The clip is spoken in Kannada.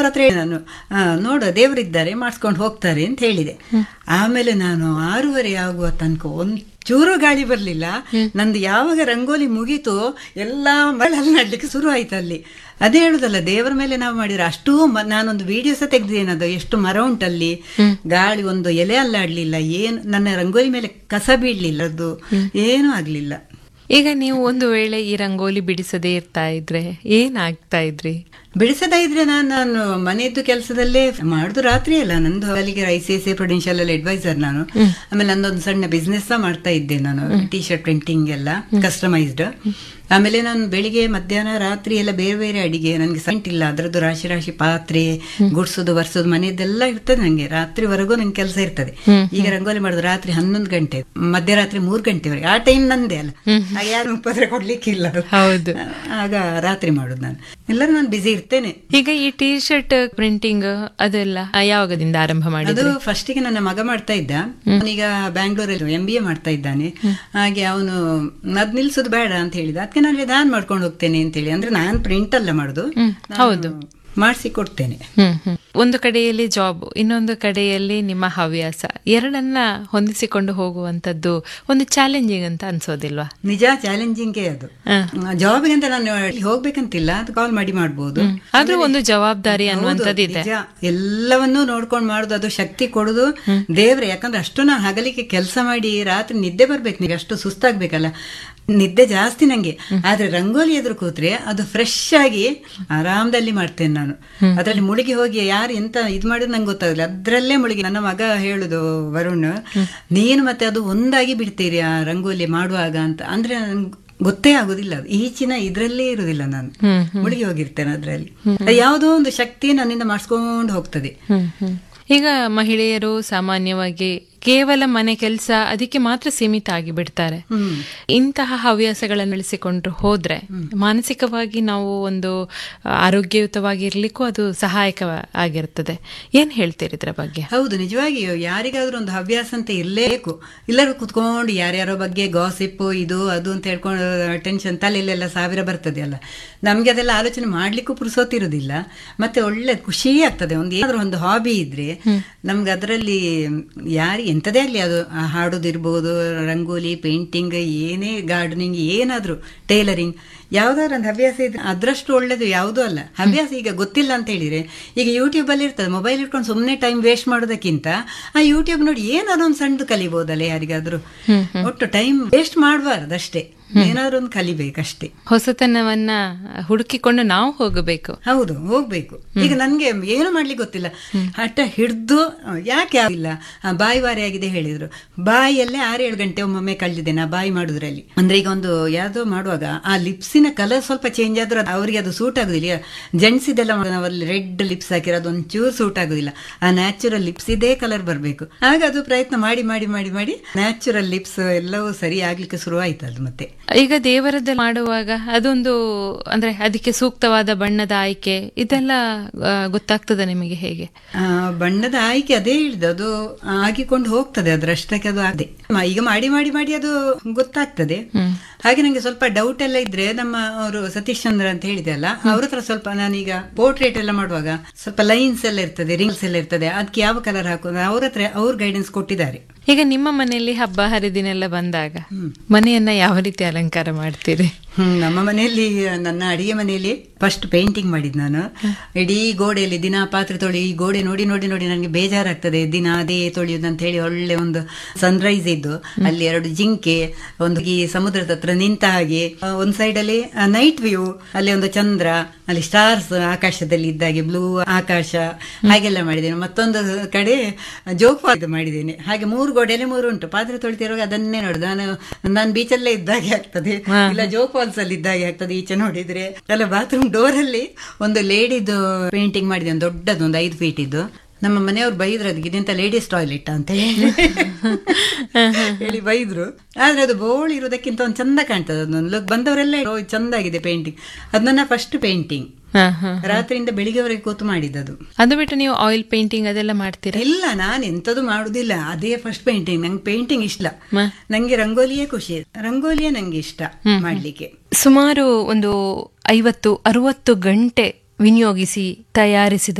ಅವ್ರ ಹತ್ರ ಹೇಳಿ ನಾನು ಆ, ನೋಡು ದೇವರಿದ್ದಾರೆ ಮಾಡಿಸ್ಕೊಂಡು ಹೋಗ್ತಾರೆ ಅಂತ ಹೇಳಿದೆ ಆಮೇಲೆ ನಾನು ಆರೂವರೆ ಆಗುವ ತನಕ ಒಂದ್ ಚೂರು ಗಾಳಿ ಬರಲಿಲ್ಲ ನಂದು ಯಾವಾಗ ರಂಗೋಲಿ ಮುಗೀತು ಎಲ್ಲ ಮಳೆಯಲ್ಲಿ ನಡ್ಲಿಕ್ಕೆ ಶುರು ಆಯ್ತು ಅಲ್ಲಿ ಅದೇ ಹೇಳುದಲ್ಲ ದೇವರ ಮೇಲೆ ನಾವು ಮಾಡಿದ್ರೆ ಅಷ್ಟೂ ಮ- ನಾನೊಂದು ವಿಡಿಯೋ ಸಹ ತೆಗ್ದಿದ್ದೇನದು ಎಷ್ಟು ಮರ ಉಂಟಲ್ಲಿ ಗಾಳಿ ಒಂದು ಎಲೆ ಅಲ್ಲಾಡ್ಲಿಲ್ಲ ಏನು ನನ್ನ ರಂಗೋಲಿ ಮೇಲೆ ಕಸ ಬೀಳ್ಲಿಲ್ಲ ಅದು ಏನೂ ಆಗ್ಲಿಲ್ಲ ಈಗ ನೀವು ಒಂದು ವೇಳೆ ಈ ರಂಗೋಲಿ ಬಿಡಿಸದೇ ಇರ್ತಾ ಇದ್ರೆ ಏನಾಗ್ತಾ ಇದ್ರಿ ಬಿಡಿಸದ ಇದ್ರೆ ನಾನು ನಾನು ಮನೆಯದ್ದು ಕೆಲಸದಲ್ಲೇ ಮಾಡುದು ರಾತ್ರಿ ಅಲ್ಲ ನಂದು ಅಲ್ಲಿಗೆ I C I C prudential ಅಲ್ಲಿ ಅಡ್ವೈಸರ್ ನಾನು ಆಮೇಲೆ ನಂದೊಂದು ಸಣ್ಣ ಬಿಸ್ನೆಸ್ ಸಹ ಮಾಡ್ತಾ ಇದ್ದೆ ನಾನು ಟಿ ಶರ್ಟ್ ಪ್ರಿಂಟಿಂಗ್ ಎಲ್ಲ ಕಸ್ಟಮೈಸ್ಡ್ ಆಮೇಲೆ ನಾನು ಬೆಳಿಗ್ಗೆ ಮಧ್ಯಾಹ್ನ ರಾತ್ರಿ ಎಲ್ಲ ಬೇರೆ ಬೇರೆ ಅಡಿಗೆ ನನಗೆ ಸೆಂಟ್ ಇಲ್ಲ ಅದರದ್ದು ರಾಶಿ ರಾಶಿ ಪಾತ್ರೆ ಗುಡ್ಸೋದು ಬರ್ಸೋದು ಮನೆಯದೆಲ್ಲ ಇರ್ತದೆ ನಂಗೆ ರಾತ್ರಿವರೆಗೂ ನಂಗೆ ಕೆಲಸ ಇರ್ತದೆ ಈಗ ರಂಗೋಲಿ ಮಾಡೋದು ರಾತ್ರಿ ಹನ್ನೊಂದು ಗಂಟೆ ಮಧ್ಯರಾತ್ರಿ ಮೂರು ಗಂಟೆವರೆಗೆ ಆ ಟೈಮ್ ನಂದೇ ಅಲ್ಲ ಆಗ ಯಾರು ಉಪದ್ರ ಕೊಡ್ಲಿಕ್ಕಿಲ್ಲ ಹೌದು. ಆಗ ರಾತ್ರಿ ಮಾಡುದು ನಾನು ಎಲ್ಲರೂ ನಾನು ಬಿಸಿ ಇರ್ತೇನೆ ಈಗ ಈ ಟಿ ಶರ್ಟ್ ಪ್ರಿಂಟಿಂಗ್ ಅದೆಲ್ಲ ಯಾವಾಗದಿಂದ ಆರಂಭ ಅದು ಮಾಡಿದ್ರಿ ಫಸ್ಟಿಗೆ ನನ್ನ ಮಗ ಮಾಡ್ತಾ ಇದ್ದ ಅವನೀಗ ಬ್ಯಾಂಗ್ಳೂರಲ್ಲಿ ಎಂ ಬಿ ಎ ಮಾಡ್ತಾ ಇದ್ದಾನೆ ಹಾಗೆ ಅವನು ಅದ್ ನಿಲ್ಸೋದು ಬೇಡ ಅಂತ ಹೇಳಿದ ಅದಕ್ಕೆ ನಾನು ನಾನ್ ಮಾಡ್ಕೊಂಡು ಹೋಗ್ತೇನೆ ಅಂತ ಹೇಳಿ ಅಂದ್ರೆ ನಾನ್ ಪ್ರಿಂಟ್ ಅಲ್ಲ ಮಾಡುದು ಹೌದು ಮಾಡಿಸಿ ಕೊಡ್ತೇನೆ ಹ್ಮ್ ಹ್ಮ್. ಒಂದು ಕಡೆಯಲ್ಲಿ ಜಾಬ್ ಇನ್ನೊಂದು ಕಡೆಯಲ್ಲಿ ನಿಮ್ಮ ಹವ್ಯಾಸ ಎರಡನ್ನ ಹೊಂದಿಸಿಕೊಂಡು ಹೋಗುವಂತದ್ದು ಒಂದು ಚಾಲೆಂಜಿಂಗ್ ಅಂತ ಅನ್ಸೋದಿಲ್ವಾ ನಿಜ ಚಾಲೆಂಜಿಂಗೇ ಅದು ಜಾಬ್ಗೆ ಅಂತ ನಾನು ಅಲ್ಲಿ ಹೋಗ್ಬೇಕಂತಿಲ್ಲ ಅದು ಕಾಲ್ ಮಾಡಿ ಮಾಡ್ಬೋದು ಆದ್ರೂ ಒಂದು ಜವಾಬ್ದಾರಿ ಅನ್ನುವಂಥದ್ದು ಇದೆ ನಿಜ ಎಲ್ಲವನ್ನೂ ನೋಡ್ಕೊಂಡು ಮಾಡುದು ಅದು ಶಕ್ತಿ ಕೊಡುದು ದೇವ್ರೆ ಯಾಕಂದ್ರೆ ಅಷ್ಟು ನಾನು ಹಗಲಿಕ್ಕೆ ಕೆಲಸ ಮಾಡಿ ರಾತ್ರಿ ನಿದ್ದೆ ಬರ್ಬೇಕು ನಿಮಗೆ ಅಷ್ಟು ಸುಸ್ತಾಗ್ಬೇಕಲ್ಲ ನಿದ್ದೆ ಜಾಸ್ತಿ ನಂಗೆ ಆದ್ರೆ ರಂಗೋಲಿ ಎದುರು ಕೂತ್ರೆ ಅದು ಫ್ರೆಶ್ ಆಗಿ ಆರಾಮದಲ್ಲಿ ಮಾಡ್ತೇನೆ ನಾನು ಅದ್ರಲ್ಲಿ ಮುಳುಗಿ ಹೋಗಿ ಯಾರು ಎಂತ ಇದು ಮಾಡಿದ್ರು ನಂಗೆ ಗೊತ್ತಾಗಲ್ಲ ಅದ್ರಲ್ಲೇ ಮುಳುಗಿ ನನ್ನ ಮಗ ಹೇಳುದು ವರುಣ್ ನೀನು ಮತ್ತೆ ಅದು ಒಂದಾಗಿ ಬಿಡ್ತೀರಿ ಆ ರಂಗೋಲಿ ಮಾಡುವಾಗ ಅಂತ ಅಂದ್ರೆ ನನ್ಗ್ ಗೊತ್ತೇ ಆಗುದಿಲ್ಲ ಅದು. ಈಚಿನ ಇದ್ರಲ್ಲೇ ಇರುದಿಲ್ಲ ನಾನು ಮುಳುಗಿ ಹೋಗಿರ್ತೇನೆ ಅದ್ರಲ್ಲಿ ಅದು ಯಾವುದೋ ಒಂದು ಶಕ್ತಿ ನನ್ನಿಂದ ಮಾಡಿಸ್ಕೊಂಡು ಹೋಗ್ತದೆ ಹ್ಮ್ ಹ್ಮ್. ಈಗ ಮಹಿಳೆಯರು ಸಾಮಾನ್ಯವಾಗಿ ಕೇವಲ ಮನೆ ಕೆಲಸ ಅದಕ್ಕೆ ಮಾತ್ರ ಸೀಮಿತ ಆಗಿ ಬಿಡ್ತಾರೆ ಇಂತಹ ಹವ್ಯಾಸಗಳನ್ನು ಬೆಳೆಸಿಕೊಂಡು ಹೋದ್ರೆ ಮಾನಸಿಕವಾಗಿ ನಾವು ಒಂದು ಆರೋಗ್ಯಯುತವಾಗಿ ಇರ್ಲಿಕ್ಕೂ ಅದು ಸಹಾಯಕ ಆಗಿರ್ತದೆ ಏನ್ ಹೇಳ್ತೀರಿ ಇದ್ರ ಬಗ್ಗೆ ಹೌದು ನಿಜವಾಗಿಯೂ ಯಾರಿಗಾದ್ರೂ ಒಂದು ಹವ್ಯಾಸ ಅಂತ ಇರಲೇಬೇಕು ಎಲ್ಲರೂ ಕುತ್ಕೊಂಡು ಯಾರ್ಯಾರೋ ಬಗ್ಗೆ ಗಾಸಿಪ್ ಇದು ಅದು ಅಂತ ಹೇಳ್ಕೊಂಡು ಟೆನ್ಷನ್ ತಲೆಯಲ್ಲೆಲ್ಲ ಸಾವಿರ ಬರ್ತದೆ ಅಲ್ಲ ನಮ್ಗೆ ಅದೆಲ್ಲ ಆಲೋಚನೆ ಮಾಡ್ಲಿಕ್ಕೂ ಪುರುಸೋತಿರುವುದಿಲ್ಲ ಮತ್ತೆ ಒಳ್ಳೆ ಖುಷಿ ಆಗ್ತದೆ ಒಂದು ಏನಾದ್ರೂ ಒಂದು ಹಾಬಿ ಇದ್ರೆ ನಮ್ಗೆ ಅದರಲ್ಲಿ ಯಾರು ಎಂಥದೇ ಆಗಲಿ ಅದು ಆ ಹಾಡೋದಿರ್ಬೋದು ರಂಗೋಲಿ ಪೇಂಟಿಂಗ್ ಏನೇ ಗಾರ್ಡನಿಂಗ್ ಏನಾದ್ರೂ ಟೈಲರಿಂಗ್ ಯಾವ್ದಾದ್ರು ಒಂದು ಹವ್ಯಾಸ ಇದ್ರೆ ಅದ್ರಷ್ಟು ಒಳ್ಳೇದು ಯಾವುದೂ ಅಲ್ಲ ಹವ್ಯಾಸ ಈಗ ಗೊತ್ತಿಲ್ಲ ಅಂತ ಹೇಳಿದ್ರೆ ಈಗ ಯೂಟ್ಯೂಬ್ ಅಲ್ಲಿ ಇರ್ತದೆ ಮೊಬೈಲ್ ಇಟ್ಕೊಂಡು ಸುಮ್ಮನೆ ಟೈಮ್ ವೇಸ್ಟ್ ಮಾಡೋದಕ್ಕಿಂತ ಆ ಯೂಟ್ಯೂಬ್ ನೋಡಿ ಏನಾದ್ರು ಒಂದು ಸಣ್ಣದು ಕಲಿಬಹುದಲ್ಲ ಯಾರಿಗಾದ್ರೂ ಒಟ್ಟು ಟೈಮ್ ವೇಸ್ಟ್ ಮಾಡಬಾರ್ದು ಅಷ್ಟೇ ಏನಾದ್ರು ಒಂದು ಕಲಿಬೇಕಷ್ಟೇ ಹೊಸತನವನ್ನ ಹುಡುಕಿಕೊಂಡು ನಾವು ಹೋಗಬೇಕು ಹೌದು ಹೋಗ್ಬೇಕು ಈಗ ನನ್ಗೆ ಏನು ಮಾಡ್ಲಿಕ್ಕೆ ಗೊತ್ತಿಲ್ಲ ಹಠ ಹಿಡ್ದು ಅಹ್, ಯಾಕೆ ಆಗಿಲ್ಲ ಬಾಯಿ ವಾರಿ ಆಗಿದೆ ಹೇಳಿದ್ರು ಬಾಯಿಯಲ್ಲೇ ಆರೇಳು ಗಂಟೆ ಒಮ್ಮೊಮ್ಮೆ ಕಳೆದಿದೆ ನಾ ಬಾಯಿ ಮಾಡುದ್ರಲ್ಲಿ ಅಂದ್ರೆ ಈಗ ಒಂದು ಯಾವ್ದೋ ಮಾಡುವಾಗ ಆ ಲಿಪ್ಸಿನ ಕಲರ್ ಸ್ವಲ್ಪ ಚೇಂಜ್ ಆದ್ರೂ ಅದು ಅವರಿಗೆ ಅದು ಸೂಟ್ ಆಗುದಿಲ್ಲ ಜೆಂಟ್ಸ್ ಇದೆಲ್ಲ ನಾವಲ್ಲಿ ರೆಡ್ ಲಿಪ್ಸ್ ಹಾಕಿರೋದು ಒಂಚೂರು ಸೂಟ್ ಆಗುದಿಲ್ಲ ಆ ನ್ಯಾಚುರಲ್ ಲಿಪ್ಸ್ ಇದೇ ಕಲರ್ ಬರಬೇಕು ಆಗ ಅದು ಪ್ರಯತ್ನ ಮಾಡಿ ಮಾಡಿ ಮಾಡಿ ಮಾಡಿ ನ್ಯಾಚುರಲ್ ಲಿಪ್ಸ್ ಎಲ್ಲವೂ ಸರಿ ಆಗ್ಲಿಕ್ಕೆ ಶುರು ಆಯ್ತು ಅದು ಮತ್ತೆ ಈಗ ದೇವರದ್ದು ಮಾಡುವಾಗ ಅದೊಂದು ಅಂದ್ರೆ ಅದಕ್ಕೆ ಸೂಕ್ತವಾದ ಬಣ್ಣದ ಆಯ್ಕೆ ಇದೆಲ್ಲ ಆ, ಗೊತ್ತಾಗ್ತದೆ ನಿಮಗೆ ಹೇಗೆ ಆ, ಬಣ್ಣದ ಆಯ್ಕೆ ಅದೇ ಹೇಳಿದೆ ಅದು ಆಗಿಕೊಂಡು ಹೋಗ್ತದೆ ಅದ್ರಷ್ಟಕ್ಕೆ ಅದು ಅದೇ ಮ- ಈಗ ಮಾಡಿ ಮಾಡಿ ಮಾಡಿ ಅದು ಗೊತ್ತಾಗ್ತದೆ ಹಾಗೆ ನಂಗೆ ಸ್ವಲ್ಪ ಡೌಟ್ ಎಲ್ಲ ಇದ್ರೆ ನಮ್ಮ ಅವರು ಸತೀಶ್ ಚಂದ್ರ ಅಂತ ಹೇಳಿದೆ ಅಲ್ಲ ಅವ್ರ ಹತ್ರ ಸ್ವಲ್ಪ ನಾನೀಗ ಪೋರ್ಟ್ರೇಟ್ ಎಲ್ಲ ಮಾಡುವಾಗ ಸ್ವಲ್ಪ ಲೈನ್ಸ್ ಎಲ್ಲ ಇರ್ತದೆ ರಿಂಗ್ಸ್ ಎಲ್ಲ ಇರ್ತದೆ ಅದಕ್ಕೆ ಯಾವ ಕಲರ್ ಹಾಕೋದು ಅವ್ರ ಹತ್ರ ಅವ್ರ ಗೈಡೆನ್ಸ್ ಕೊಟ್ಟಿದ್ದಾರೆ ಈಗ ನಿಮ್ಮ ಮನೆಯಲ್ಲಿ ಹಬ್ಬ ಹರಿದಿನೆಲ್ಲ ಬಂದಾಗ ಮನೆಯನ್ನ ಯಾವ ರೀತಿ ಅಲಂಕಾರ ಮಾಡ್ತೀರಿ ಹ್ಮ್ ನಮ್ಮ ಮನೆಯಲ್ಲಿ ನನ್ನ ಅಡಿಗೆ ಮನೆಯಲ್ಲಿ ಫಸ್ಟ್ ಪೇಂಟಿಂಗ್ ಮಾಡಿದ್ ನಾನು ಇಡೀ ಗೋಡೆಯಲ್ಲಿ ದಿನ ಪಾತ್ರೆ ತೊಳಿ ಈ ಗೋಡೆ ನೋಡಿ ನೋಡಿ ನೋಡಿ ನನಗೆ ಬೇಜಾರಾಗ್ತದೆ ದಿನ ಅದೇ ತೊಳೆಯುದು ಅಂತ ಹೇಳಿ ಒಳ್ಳೆ ಒಂದು ಸನ್ರೈಸ್ ಇದ್ದು ಅಲ್ಲಿ ಎರಡು ಜಿಂಕೆ ಒಂದು ಈ ಸಮುದ್ರದ ಹತ್ರ ನಿಂತ ಹಾಗೆ ಆ, ಒಂದ್ ಸೈಡ್ ಅಲ್ಲಿ ನೈಟ್ ವ್ಯೂ ಅಲ್ಲಿ ಒಂದು ಚಂದ್ರ ಅಲ್ಲಿ ಸ್ಟಾರ್ಸ್ ಆಕಾಶದಲ್ಲಿ ಇದ್ದಾಗೆ ಬ್ಲೂ ಆಕಾಶ ಹಾಗೆಲ್ಲ ಮಾಡಿದ್ದೇನೆ ಮತ್ತೊಂದು ಕಡೆ ಜೋಗ ಇದು ಮಾಡಿದ್ದೇನೆ ಹಾಗೆ ಮೂರು ಗೋಡೆಯಲ್ಲಿ ಮೂರು ಉಂಟು ಪಾತ್ರೆ ತೊಳಿತಿರುವಾಗ ಅದನ್ನೇ ನೋಡುದು ನಾನು ನಾನು ಬೀಚಲ್ಲೇ ಇದ್ದಾಗೆ ಆಗ್ತದೆ ಇಲ್ಲ ಜೋಗ್ ಫಾಲ್ಸ್ ಅಲ್ಲಿ ಇದ್ದಾಗೆ ಆಗ್ತದೆ ಈಚೆ ನೋಡಿದ್ರೆ ಅಲ್ಲ ಬಾತ್ರೂಮ್ ಡೋರ್ ಅಲ್ಲಿ ಒಂದು ಲೇಡಿದು ಪೇಂಟಿಂಗ್ ಮಾಡಿದೆ ಒಂದು ದೊಡ್ಡದು ಒಂದು ಐದು ಫೀಟ್ ಇದ್ದು ನಮ್ಮ ಮನೆಯವ್ರು ಬೈದ್ರು ಅದಕ್ಕೆ ಇದೆಂತ ಲೇಡೀಸ್ ಟಾಯ್ಲೆಟ್ ಅಂತ ಹೇಳಿ ಹೇಳಿ ಬೈದ್ರು ಆದ್ರೆ ಅದು ಬೋಳ್ ಇರೋದಕ್ಕಿಂತ ಒಂದು ಚಂದ ಕಾಣ್ತದೆ ಅದೊಂದು ಲುಕ್ ಬಂದವರೆಲ್ಲ "ಓ, ಇದು ಚಂದ ಆಗಿದೆ ಪೇಂಟಿಂಗ್ ಅದು ನನ್ನ ಫಸ್ಟ್ ಪೇಂಟಿಂಗ್ ಹ, ಹ. ರಾತ್ರಿಯಿಂದ ಬೆಳಿಗ್ಗೆವರೆಗೆ ಕೂತು ಮಾಡಿದ್ದದು ಅದು ಬಿಟ್ಟು ನೀವು ಆಯಿಲ್ ಪೇಂಟಿಂಗ್ ಅದೆಲ್ಲ ಮಾಡ್ತೀರಾ ಇಲ್ಲ ನಾನು ಎಂತದು ಮಾಡುದಿಲ್ಲ ಅದೇ ಫಸ್ಟ್ ಪೇಂಟಿಂಗ್ ನಂಗೆ ಪೇಂಟಿಂಗ್ ಇಷ್ಟ ಮ? ನಂಗೆ ರಂಗೋಲಿಯೇ ಖುಷಿ ರಂಗೋಲಿಯೇ ನಂಗೆ ಇಷ್ಟ ಮಾಡ್ಲಿಕ್ಕೆ ಸುಮಾರು ಒಂದು ಐವತ್ತು ಅರವತ್ತು ಗಂಟೆ ವಿನಿಯೋಗಿಸಿ ತಯಾರಿಸಿದ